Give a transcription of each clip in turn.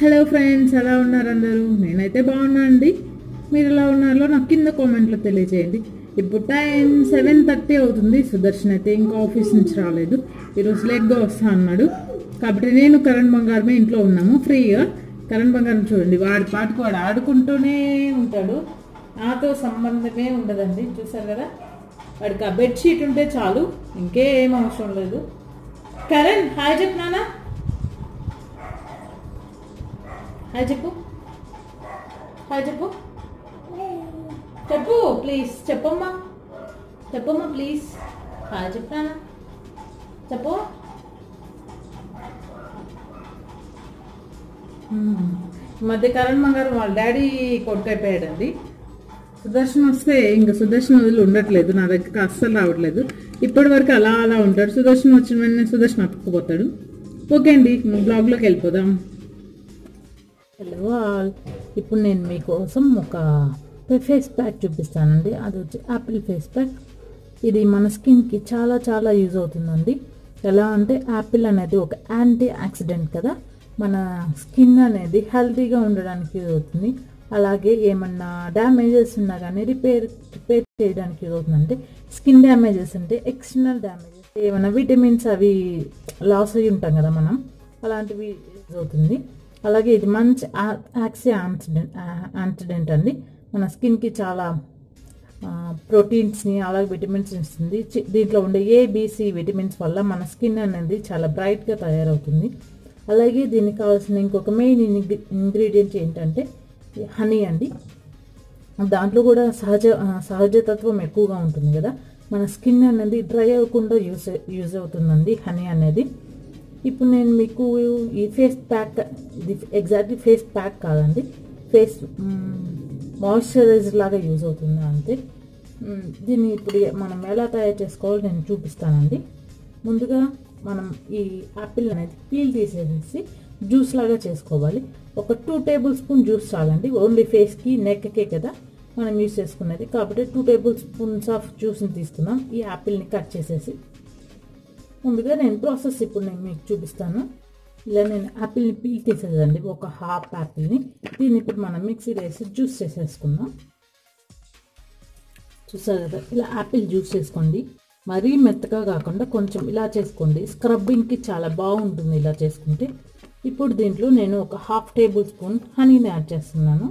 Hello friends ఎలా ఉన్నారు అందరూ నేనైతే బాగున్నా అండి మీరు ఎలా ఉన్నారో నాకు కింద కామెంట్లో తెలియజేయండి ఇప్పుడు టైం సెవెన్ థర్టీ అవుతుంది సుదర్శన్ అయితే ఇంకా ఆఫీస్ నుంచి రాలేదు ఈరోజు లేట్గా వస్తా అన్నాడు కాబట్టి నేను కరణ్ బంగారమే ఇంట్లో ఉన్నాము ఫ్రీగా కరణ్ బంగారం చూడండి వాడి పాటుకు వాడు ఆడుకుంటూనే ఉంటాడు నాతో సంబంధమే ఉండదండి చూసారు కదా వాడికి ఆ బెడ్షీట్ ఉంటే చాలు ఇంకేం అవసరం లేదు కరణ్ హాయ్ చెప్పు నాన్న హాయ్ చెప్పు హాయ్ చెప్పు చెప్పు ప్లీజ్ చెప్పమ్మా చెప్పమ్మా ప్లీజ్ హాయ్ చెప్తానా చెప్పు మ్మ్. ఈ మధ్య కరణ్ మంగారు వాళ్ళ డాడీ కొట్టుకైపోయాడండి సుదర్శన్ వస్తే ఇంకా సుదర్శన్ వదిలి ఉండట్లేదు నా దగ్గర అస్సలు రావట్లేదు ఇప్పటి వరకు అలా అలా ఉంటాడు సుదర్శన్ వచ్చిన వెంటనే సుదర్శన్ అతుక్కుపోతాడు ఓకే అండి బ్లాగ్లోకి వెళ్ళిపోదాం హలో ఆల్ ఇప్పుడు నేను మీకోసం ఒక ఫేస్ ప్యాక్ చూపిస్తానండి అది వచ్చి యాపిల్ ఫేస్ ప్యాక్ ఇది మన స్కిన్కి చాలా చాలా యూజ్ అవుతుందండి ఎలా అంటే యాపిల్ అనేది ఒక యాంటీ ఆక్సిడెంట్ కదా మన స్కిన్ అనేది హెల్తీగా ఉండడానికి యూజ్ అవుతుంది అలాగే ఏమన్నా డ్యామేజెస్ ఉన్నా కానీ రిపేర్ రిపేర్ చేయడానికి యూజ్ అవుతుంది అంటే స్కిన్ డ్యామేజెస్ అంటే ఎక్స్టర్నల్ డ్యామేజెస్ ఏమైనా విటమిన్స్ అవి లాస్ అయ్యి ఉంటాం కదా మనం అలాంటివి యూజ్ అవుతుంది అలాగే ఇది మంచి యాక్సి ఆన్సిడెంట్ ఆన్సిడెంట్ అండి మన స్కిన్కి చాలా ప్రోటీన్స్ని అలాగే విటమిన్స్ ఇస్తుంది చి- దీంట్లో ఉండే ఏబిసి విటమిన్స్ వల్ల మన స్కిన్ అనేది చాలా బ్రైట్గా తయారవుతుంది అలాగే దీనికి కావాల్సిన ఇంకొక మెయిన్ ఇంగ్రీడియంట్ ఏంటంటే హనీ అండి దాంట్లో కూడా సహజ ఆ, సహజతత్వం ఎక్కువగా ఉంటుంది కదా మన స్కిన్ అనేది డ్రై అవ్వకుండా యూస్ యూజ్ అవుతుందండి హనీ అనేది ఇప్పుడు నేను మీకు ఈ ఫేస్ ప్యాక్ ఇది ఎగ్జాక్ట్లీ ఫేస్ ప్యాక్ కాదండి ఫేస్ మాయిశ్చరైజర్ లాగా యూజ్ అవుతుంది అంతే మ్, దీన్ని ఇప్పుడు మనం ఎలా తయారు చేసుకోవాలో నేను చూపిస్తానండి ముందుగా మనం ఈ యాపిల్ అనేది పీల్ తీసేసి జ్యూస్ లాగా చేసుకోవాలి ఒక టూ టేబుల్ స్పూన్ జ్యూస్ చాలండి ఓన్లీ ఫేస్కి నెక్కే కదా మనం యూస్ చేసుకునేది కాబట్టి టూ టేబుల్ స్పూన్స్ ఆఫ్ జ్యూస్ని తీసుకున్నాం ఈ యాపిల్ని కట్ చేసేసి ముందుగా నేను ప్రాసెస్ ఇప్పుడు నేను మీకు చూపిస్తాను ఇలా నేను యాపిల్ని పీల్ తీసేదండి ఒక హాఫ్ యాపిల్ని దీన్ని ఇప్పుడు మనం మిక్సీ వేసి జ్యూస్ చేసేసుకుందాం చూసారు కదా ఇలా యాపిల్ జ్యూస్ చేసుకోండి మరీ మెత్తగా కాకుండా కొంచెం ఇలా చేసుకోండి స్క్రబ్బింగ్కి చాలా బాగుంటుంది ఇలా చేసుకుంటే ఇప్పుడు దీంట్లో నేను ఒక హాఫ్ టేబుల్ స్పూన్ హనీని యాడ్ చేస్తున్నాను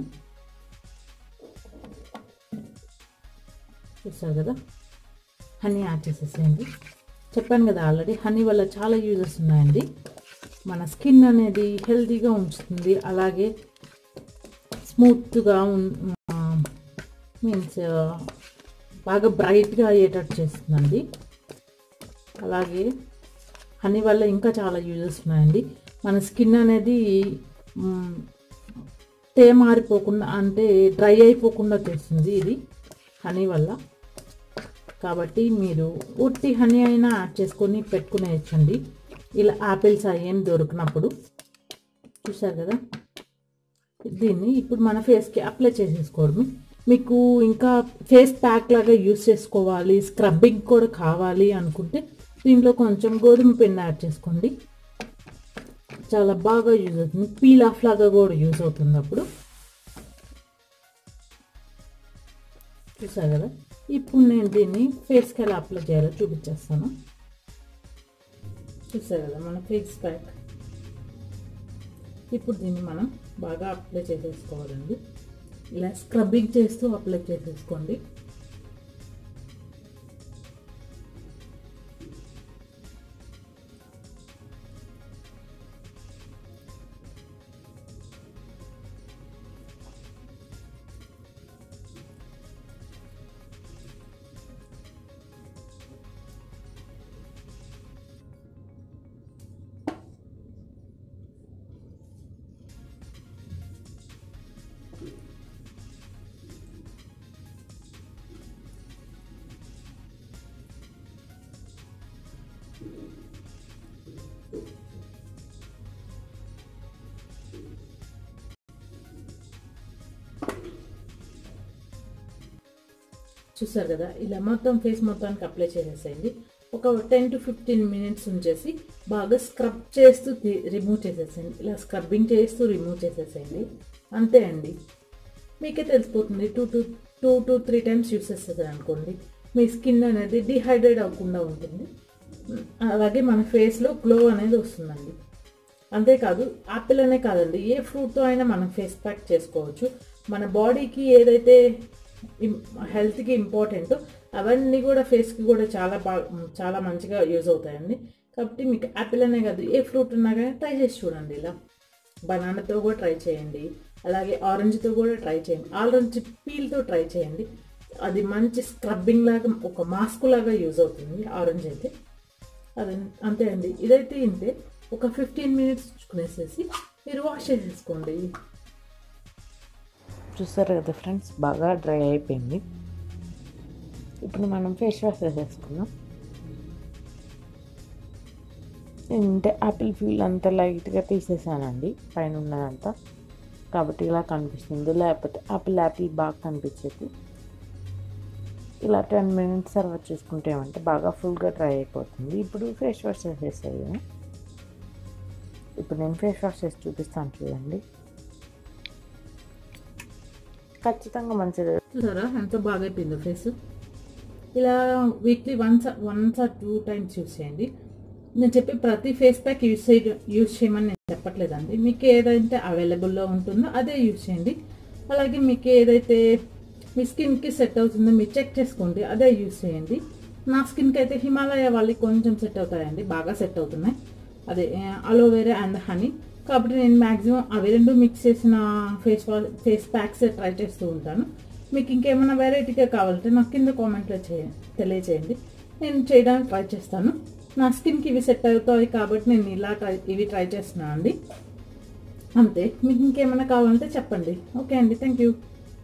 చూసారు కదా హనీ యాడ్ చేసేసేయండి చెప్పాను కదా ఆల్రెడీ హనీ వల్ల చాలా యూజెస్ ఉన్నాయండి మన స్కిన్ అనేది హెల్తీగా ఉంచుతుంది అలాగే స్మూత్గా మీన్స్ బాగా బ్రైట్గా అయ్యేటట్టు చేస్తుందండి అలాగే హనీ వల్ల ఇంకా చాలా యూజెస్ ఉన్నాయండి మన స్కిన్ అనేది మ్, తేమారిపోకుండా అంటే డ్రై అయిపోకుండా చేస్తుంది ఇది హనీ వల్ల కాబట్టి మీరు ఉట్టి హనీ అయినా యాడ్ చేసుకొని పెట్టుకునేయచ్చండి ఇలా ఆపిల్స్ అవి ఏం దొరికినప్పుడు చూసారు కదా దీన్ని ఇప్పుడు మన ఫేస్కి అప్లై చేసేసుకోవడమే మీకు ఇంకా ఫేస్ ప్యాక్ లాగా యూస్ చేసుకోవాలి స్క్రబ్బింగ్ కూడా కావాలి అనుకుంటే దీంట్లో కొంచెం గోధుమ పిండి యాడ్ చేసుకోండి చాలా బాగా యూజ్ అవుతుంది పీల్ ఆఫ్ లాగా కూడా యూజ్ అవుతుంది అప్పుడు చూసారు కదా ఇప్పుడు నేను దీన్ని ఫేస్కి ఎలా అప్లై చేయాలో చూపించేస్తాను చూసారు కదా మన ఫేస్ ప్యాక్ ఇప్పుడు దీన్ని మనం బాగా అప్లై చేసేసుకోవాలండి ఇలా స్క్రబ్బింగ్ చేస్తూ అప్లై చేసేసుకోండి చూసారు కదా ఇలా మొత్తం ఫేస్ మొత్తానికి అప్లై చేసేసేయండి ఒక టెన్ టు ఫిఫ్టీన్ మినిట్స్ ఉంచేసి బాగా స్క్రబ్ చేస్తూ రిమూవ్ చేసేసేయండి ఇలా స్క్రబ్బింగ్ చేస్తూ రిమూవ్ చేసేసేయండి అంతే అండి మీకే తెలిసిపోతుంది two two two to three times use చేస్తుంది అనుకోండి మీ స్కిన్ అనేది డిహైడ్రేట్ అవ్వకుండా ఉంటుంది అలాగే మన ఫేస్లో గ్లో అనేది వస్తుందండి అంతేకాదు యాపిల్ అనే కాదండి ఏ ఫ్రూట్తో అయినా మనం ఫేస్ ప్యాక్ చేసుకోవచ్చు మన బాడీకి ఏదైతే హెల్త్కి ఇంపార్టెంటో అవన్నీ కూడా ఫేస్కి కూడా చాలా బాగా చాలా మంచిగా యూజ్ అవుతాయండి కాబట్టి మీకు యాపిల్ అనే కాదు ఏ ఫ్రూట్ ఉన్నా కానీ ట్రై చేసి చూడండి ఇలా బనానాతో కూడా ట్రై చేయండి అలాగే ఆరెంజ్తో కూడా ట్రై చేయండి ఆరెంజ్ పీల్తో ట్రై చేయండి అది మంచి స్క్రబ్బింగ్ లాగా ఒక మాస్క్ లాగా యూజ్ అవుతుంది ఆరెంజ్ అయితే అది అంతే అండి ఇదైతే ఇంతే ఒక ఫిఫ్టీన్ మినిట్స్ ఉంచుకునేసేసి మీరు వాష్ చేసేసుకోండి చూస్తారు కదా ఫ్రెండ్స్ బాగా డ్రై అయిపోయింది ఇప్పుడు మనం ఫేస్ వాష్ వేసేసుకుందాం అంటే యాపిల్ ఫీల్ అంతా లైట్గా తీసేసానండి పైన ఉన్నదంతా కాబట్టి ఇలా కనిపిస్తుంది లేకపోతే యాపిల్ యాపిల్ బాగా కనిపించేది ఇలా టెన్ మినిట్స్ సర్వ్ చేసుకుంటే ఏమంటే బాగా ఫుల్గా డ్రై అయిపోతుంది ఇప్పుడు ఫేస్ వాష్ చేసేసాను ఇప్పుడు నేను ఫేస్ వాష్ చేసి చూపిస్తాను చూడండి ఖచ్చితంగా మంచిది చూసారా ఎంత బాగా అయిపోయిందో ఫేస్ ఇలా weekly once once or two times use చేయండి నేను చెప్పి ప్రతి ఫేస్ ప్యాక్ యూస్ చేయ యూస్ చేయమని నేను చెప్పట్లేదండి మీకు ఏదైతే అవైలబుల్లో ఉంటుందో అదే యూస్ చేయండి అలాగే మీకు ఏదైతే మీ స్కిన్కి సెట్ అవుతుందో మీరు చెక్ చేసుకోండి అదే యూస్ చేయండి నా స్కిన్కి అయితే హిమాలయ వాళ్ళకి కొంచెం సెట్ అవుతాయండి బాగా సెట్ అవుతున్నాయి అదే అలోవెరా అండ్ హనీ కాబట్టి నేను మ్యాక్సిమం అవి రెండు మిక్స్ చేసిన face wash face packs try చేస్తూ ఉంటాను మీకు ఇంకేమైనా వెరైటీగా కావాలంటే నాకు కింద కామెంట్లో చేయ తెలియచేయండి నేను చేయడానికి ట్రై చేస్తాను నా స్కిన్కి ఇవి సెట్ అవుతాయి కాబట్టి నేను ఇలా ట్రై ఇవి ట్రై చేస్తున్నాను అండి అంతే మీకు ఇంకేమైనా కావాలంటే చెప్పండి ఓకే అండి థ్యాంక్ యూ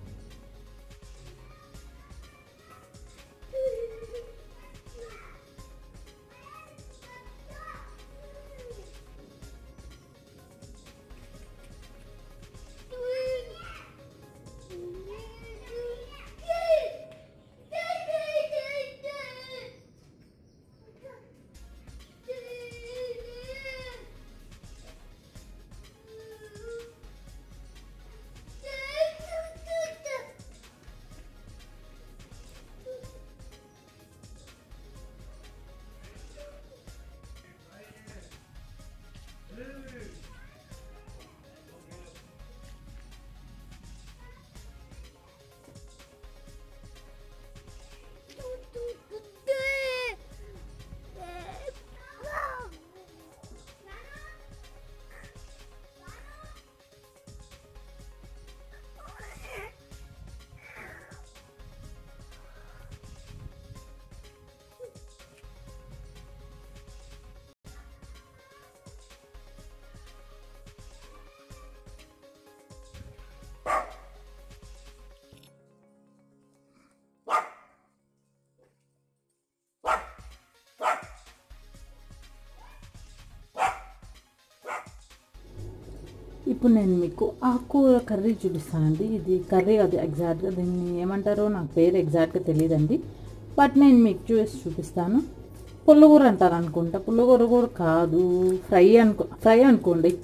ఇప్పుడు నేను మీకు ఆకుకూర కర్రీ చూపిస్తానండి ఇది కర్రీ అది ఎగ్జాక్ట్గా దీన్ని ఏమంటారో నాకు పేరు ఎగ్జాక్ట్గా తెలియదండి బట్ నేను మీకు చూసి చూపిస్తాను పుల్లగూర అంటారు అనుకుంటా పుల్లగూర కూడా కాదు ఫ్రై అనుకో ఫ్రై అనుకోండి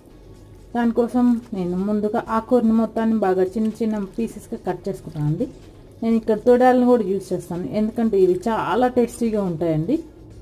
దానికోసం నేను ముందుగా ఆకుకూరని మొత్తాన్ని బాగా చిన్న చిన్న పీసెస్గా కట్ చేసుకుంటాను అండి నేను ఇక్కడ తొడాలను కూడా యూజ్ చేస్తాను ఎందుకంటే ఇవి చాలా టేస్టీగా ఉంటాయండి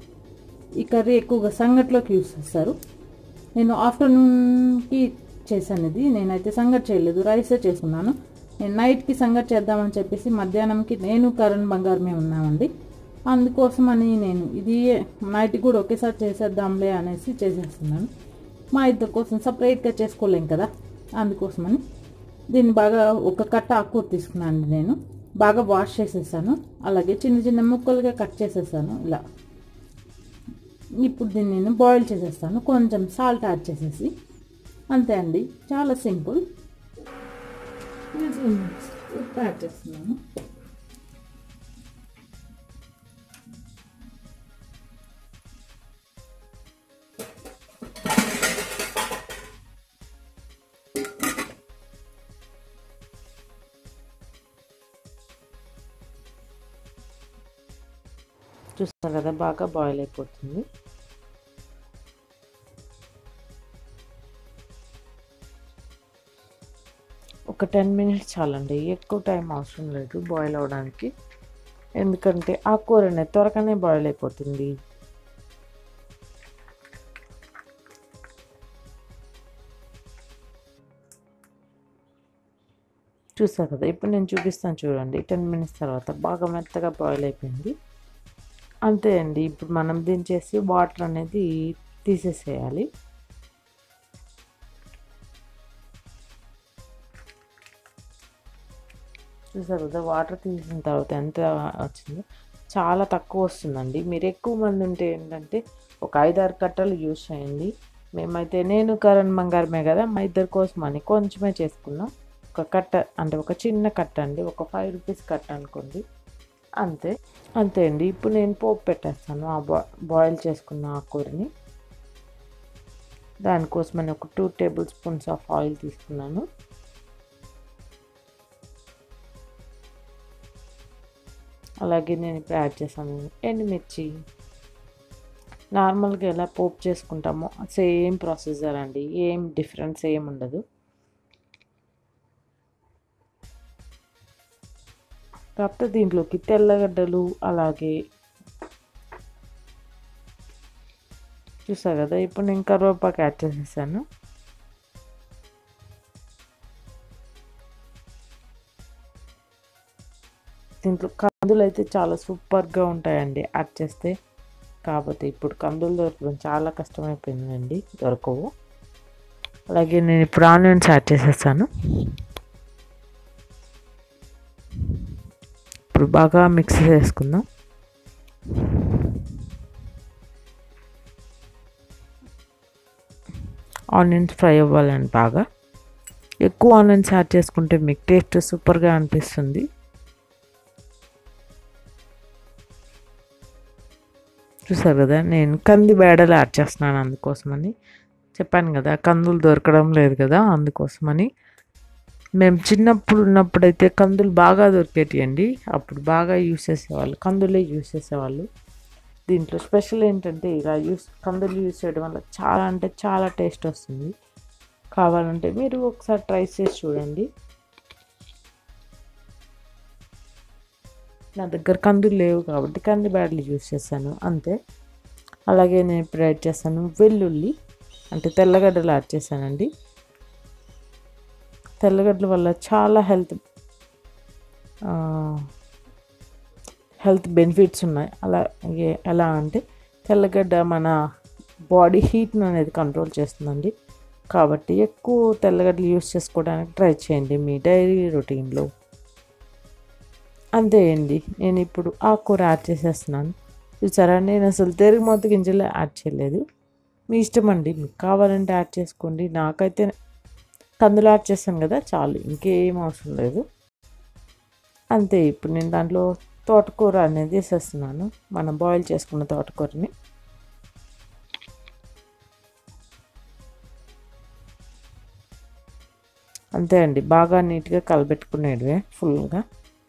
ఈ కర్రీ ఎక్కువగా సంగట్లోకి యూజ్ చేస్తారు నేను ఆఫ్టర్నూన్కి చేశాను ఇది నేనైతే సంగట్ చేయలేదు రైసే చేసుకున్నాను నేను నైట్కి సంగట్ చేద్దామని చెప్పేసి మధ్యాహ్నంకి నేను కరణ్ బంగారమే ఉన్నామండి అందుకోసమని నేను ఇది నైట్ కూడా ఒకేసారి చేసేద్దాంలే అనేసి చేసేస్తున్నాను మా ఇద్దరి కోసం సపరేట్గా చేసుకోలేం కదా అందుకోసమని దీన్ని బాగా ఒక కట్ట ఆకుకూర తీసుకున్నాను నేను బాగా వాష్ చేసేసాను అలాగే చిన్న చిన్న ముక్కలుగా కట్ చేసేసాను ఇలా ఇప్పుడు దీన్ని నేను బాయిల్ చేసేస్తాను కొంచెం సాల్ట్ యాడ్ చేసేసి అంతే అండి చాలా సింపుల్ ఉప్పు యాడ్ చేస్తున్నాను చూస్తారు కదా బాగా బాయిల్ అయిపోతుంది ఒక టెన్ మినిట్స్ చాలండి ఎక్కువ టైం అవసరం లేదు బాయిల్ అవ్వడానికి ఎందుకంటే ఆ కూర అనేది త్వరగానే బాయిల్ అయిపోతుంది చూసారు కదా ఇప్పుడు నేను చూపిస్తాను చూడండి టెన్ మినిట్స్ తర్వాత బాగా మెత్తగా బాయిల్ అయిపోయింది అంతే అండి ఇప్పుడు మనం దించేసి వాటర్ అనేది తీసేసేయాలి చూసారు కదా వాటర్ తీసిన తర్వాత ఎంత వచ్చిందో చాలా తక్కువ వస్తుందండి మీరు ఎక్కువ మంది ఉంటే ఏంటంటే ఒక ఐదారు కట్టలు యూజ్ చేయండి మేమైతే నేను కరణ్ మంగారమే కదా మా ఇద్దరి కోసం అని కొంచెమే చేసుకున్నాం ఒక కట్ట అంటే ఒక చిన్న కట్ట అండి ఒక ఫైవ్ రూపీస్ కట్ట అనుకోండి అంతే అంతే అండి ఇప్పుడు నేను పోపు పెట్టేస్తాను ఆ బా బాయిల్ చేసుకున్న ఆ కూరని దానికోసమని ఒక two tablespoons of oil తీసుకున్నాను అలాగే నేను ఇప్పుడు యాడ్ చేశాను ఎండుమిర్చి నార్మల్గా ఎలా పోపు చేసుకుంటామో సేమ్ ప్రొసీజర్ అండి ఏం డిఫరెన్స్ ఏం ఉండదు కాకపోతే దీంట్లోకి తెల్లగడ్డలు అలాగే చూసా కదా ఇప్పుడు నేను కరివేపాకు యాడ్ చేసేసాను దీంట్లో కందులు అయితే చాలా సూపర్గా ఉంటాయండి యాడ్ చేస్తే కాకపోతే ఇప్పుడు కందులు దొరకడం చాలా కష్టమైపోయిందండి దొరకవు అలాగే నేను ఇప్పుడు ఆనియన్స్ యాడ్ చేసేసాను ఇప్పుడు బాగా మిక్స్ చేసుకుందాం ఆనియన్స్ ఫ్రై అవ్వాలండి బాగా ఎక్కువ ఆనియన్స్ యాడ్ చేసుకుంటే మీకు టేస్ట్ సూపర్గా అనిపిస్తుంది చూసారు కదా నేను కంది బేడలు యాడ్ చేస్తున్నాను అందుకోసమని చెప్పాను కదా కందులు దొరకడం లేదు కదా అందుకోసమని మేము చిన్నప్పుడు ఉన్నప్పుడైతే కందులు బాగా దొరికేటివండి అప్పుడు బాగా యూస్ చేసేవాళ్ళు కందులే యూస్ చేసేవాళ్ళు దీంట్లో స్పెషల్ ఏంటంటే ఇలా యూస్ కందులు యూస్ చేయడం వల్ల చాలా అంటే చాలా టేస్ట్ వస్తుంది కావాలంటే మీరు ఒకసారి ట్రై చేసి చూడండి నా దగ్గర కందులు లేవు కాబట్టి కంది బ్యాడ్లు యూస్ చేశాను అంతే అలాగే నేను ఇప్పుడు యాడ్ చేస్తాను వెల్లుల్లి అంటే తెల్లగడ్డలు యాడ్ చేశానండి తెల్లగడ్డల వల్ల చాలా హెల్త్ హెల్త్ బెనిఫిట్స్ ఉన్నాయి అలాగే ఎలా అంటే తెల్లగడ్డ మన బాడీ హీట్ను అనేది కంట్రోల్ చేస్తుందండి కాబట్టి ఎక్కువ తెల్లగడ్డలు యూస్ చేసుకోవడానికి ట్రై చేయండి మీ డైలీ రొటీన్లో అంతే అండి నేను ఇప్పుడు ఆ కూర యాడ్ చేసేస్తున్నాను చూసారా నేను అసలు తెరుగు మొత్తం గింజలు యాడ్ చేయలేదు మీ ఇష్టం అండి మీకు కావాలంటే యాడ్ చేసుకోండి నాకైతే కందులు యాడ్ చేస్తాను కదా చాలు ఇంకేం అవసరం లేదు అంతే ఇప్పుడు నేను దాంట్లో తోటకూర అనేది వేసేస్తున్నాను మనం బాయిల్ చేసుకున్న తోటకూరని అంతే అండి బాగా నీట్గా కలబెట్టుకునేటివే ఫుల్గా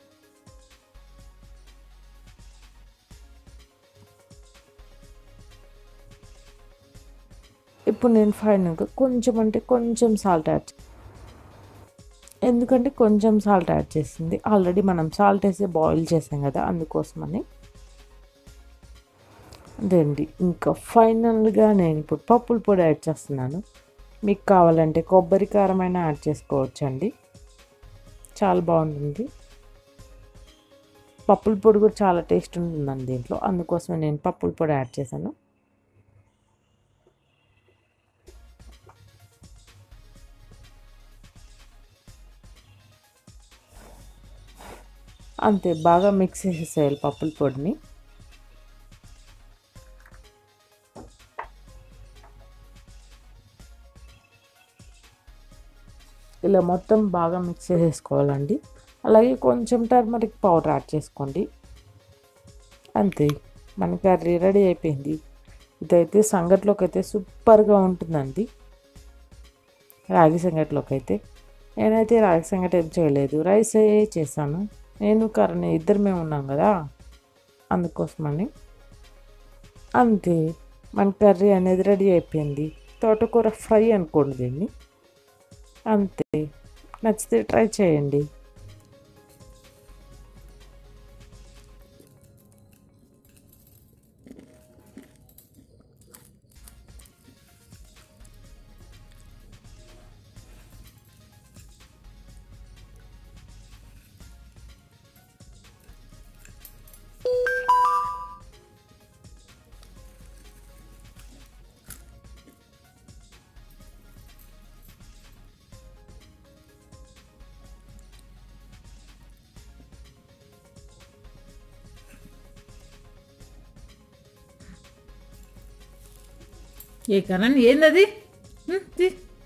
ఇప్పుడు నేను ఫైనల్గా కొంచెం అంటే కొంచెం సాల్ట్ యాడ్ ఎందుకంటే కొంచెం సాల్ట్ యాడ్ చేసింది ఆల్రెడీ మనం సాల్ట్ వేసి బాయిల్ చేసాం కదా అందుకోసమని అదేండి ఇంకా ఫైనల్గా నేను ఇప్పుడు పప్పుల పొడి యాడ్ చేస్తున్నాను మీకు కావాలంటే కొబ్బరి కారమైనా యాడ్ చేసుకోవచ్చు అండి చాలా బాగుంటుంది పప్పుల పొడి కూడా చాలా టేస్ట్ ఉంటుందండి దీంట్లో అందుకోసమే నేను పప్పుల పొడి యాడ్ చేశాను అంతే బాగా మిక్స్ చేసేసేయాలి పప్పుల పొడిని ఇలా మొత్తం బాగా మిక్స్ చేసేసుకోవాలండి అలాగే కొంచెం టర్మరిక్ పౌడర్ యాడ్ చేసుకోండి అంతే మన కర్రీ రెడీ అయిపోయింది ఇదైతే సంగట్లోకి అయితే సూపర్గా ఉంటుందండి రాగి సంగట్లోకి అయితే నేనైతే రాగి సంగటి ఏం చేయలేదు రైసే చేశాను నేను కరణ్ ఇద్దరు మేము ఉన్నాం కదా అందుకోసమని అంతే మన కర్రీ అనేది రెడీ అయిపోయింది తోటకూర ఫ్రై అనుకోండి దీన్ని అంతే నచ్చితే ట్రై చేయండి ఏ కరణ్ ఏందది హ్మ్, తీ.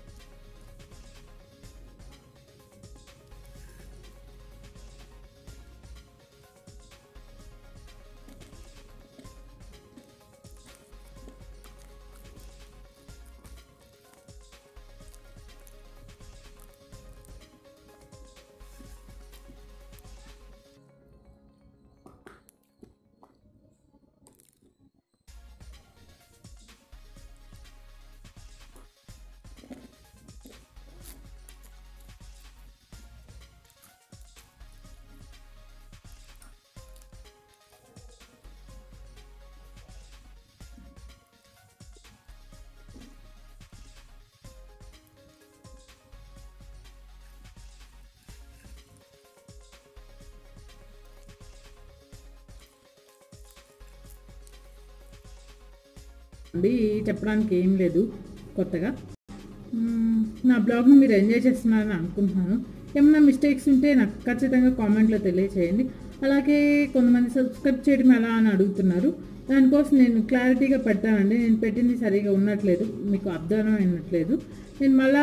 అండి చెప్పడానికి ఏం లేదు కొత్తగా మ్మ్, నా బ్లాగ్ను మీరు ఎంజాయ్ చేస్తున్నారని అనుకుంటున్నాను ఏమైనా మిస్టేక్స్ ఉంటే నాకు ఖచ్చితంగా కామెంట్లో తెలియచేయండి అలాగే కొంతమంది సబ్స్క్రైబ్ చేయడం ఎలా అని అడుగుతున్నారు దానికోసం నేను క్లారిటీగా పెట్టానండి నేను పెట్టింది సరిగా ఉన్నట్లేదు మీకు అర్థం అయినట్లేదు నేను మళ్ళా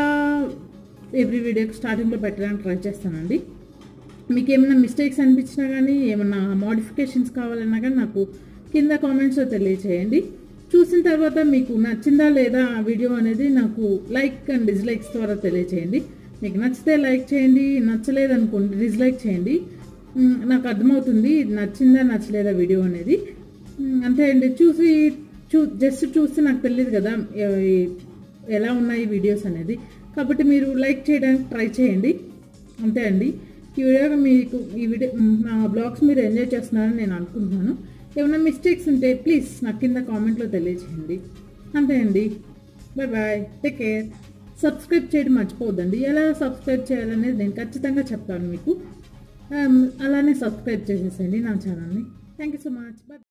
ఎవ్రీ వీడియోకి స్టార్టింగ్లో పెట్టడానికి ట్రై చేస్తానండి మీకు ఏమైనా మిస్టేక్స్ అనిపించినా కానీ ఏమన్నా మోడిఫికేషన్స్ కావాలన్నా కానీ నాకు కింద కామెంట్స్లో తెలియచేయండి చూసిన తర్వాత మీకు నచ్చిందా లేదా ఆ వీడియో అనేది నాకు లైక్ అండ్ డిస్లైక్స్ ద్వారా తెలియచేయండి మీకు నచ్చితే లైక్ చేయండి నచ్చలేదు అనుకోండి డిస్లైక్ చేయండి మ్, నాకు అర్థమవుతుంది ఇది నచ్చిందా నచ్చలేదా వీడియో అనేది మ్, అంతే అండి చూసి చూ జస్ట్ చూస్తే నాకు తెలియదు కదా ఎ- ఎలా ఉన్నాయి వీడియోస్ అనేది కాబట్టి మీరు లైక్ చేయడానికి ట్రై చేయండి అంతే అండి ఈ వీడియో మీకు ఈ వీడియో నా బ్లాగ్స్ మీరు ఎంజాయ్ చేస్తున్నారని నేను అనుకుంటున్నాను ఏమైనా మిస్టేక్స్ ఉంటే ప్లీజ్ నాకు కింద కామెంట్లో తెలియచేయండి అంతే అండి bye bye take care subscribe చేయడం మర్చిపోవద్దండి ఎలా సబ్స్క్రైబ్ చేయాలనేది నేను ఖచ్చితంగా చెప్తాను మీకు Um, అలానే సబ్స్క్రైబ్ చేసేసేయండి నా ఛానల్ని thank you so much bye